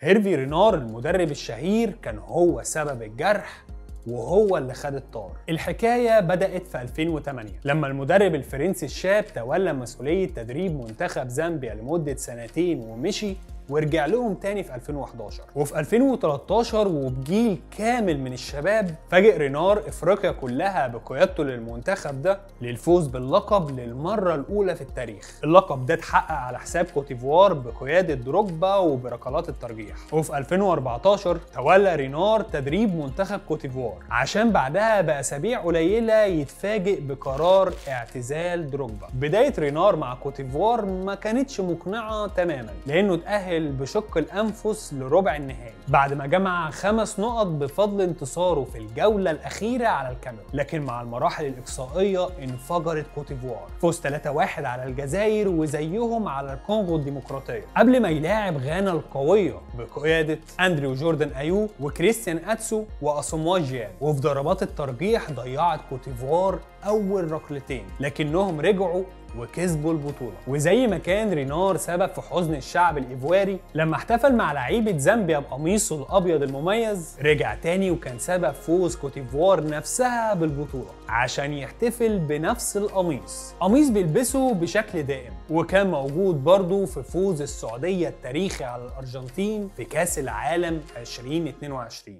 هيرفي رينار المدرب الشهير كان هو سبب الجرح وهو اللي خد الطار الحكاية بدأت في 2008 لما المدرب الفرنسي الشاب تولى مسؤولية تدريب منتخب زامبيا لمدة سنتين ومشي ورجع لهم تاني في 2011 وفي 2013 وبجيل كامل من الشباب فاجئ رينار افريقيا كلها بقيادته للمنتخب ده للفوز باللقب للمره الاولى في التاريخ اللقب ده اتحقق على حساب كوتيفوار بقياده دروجبا وبركلات الترجيح وفي 2014 تولى رينار تدريب منتخب كوتيفوار عشان بعدها باسابيع قليله يتفاجئ بقرار اعتزال دروجبا بدايه رينار مع كوتيفوار ما كانتش مقنعه تماما لانه اتاهل بشق الانفس لربع النهائي بعد ما جمع خمس نقط بفضل انتصاره في الجوله الاخيره على الكاميرون لكن مع المراحل الاقصائيه انفجرت كوتيفوار فوز 3-1 على الجزائر وزيهم على الكونغو الديمقراطيه قبل ما يلاعب غانا القويه بقياده اندريو جوردن ايو وكريستيان اتسو واسوموا جيان وفي ضربات الترجيح ضيعت كوتيفوار اول ركلتين لكنهم رجعوا وكسبوا البطوله وزي ما كان رينار سبب في حزن الشعب الايفواري لما احتفل مع لعيبه زامبيا بقميصه الابيض المميز رجع تاني وكان سبب فوز كوتيفوار نفسها بالبطوله عشان يحتفل بنفس القميص قميص بيلبسه بشكل دائم وكان موجود برضه في فوز السعوديه التاريخي على الارجنتين في كاس العالم 2022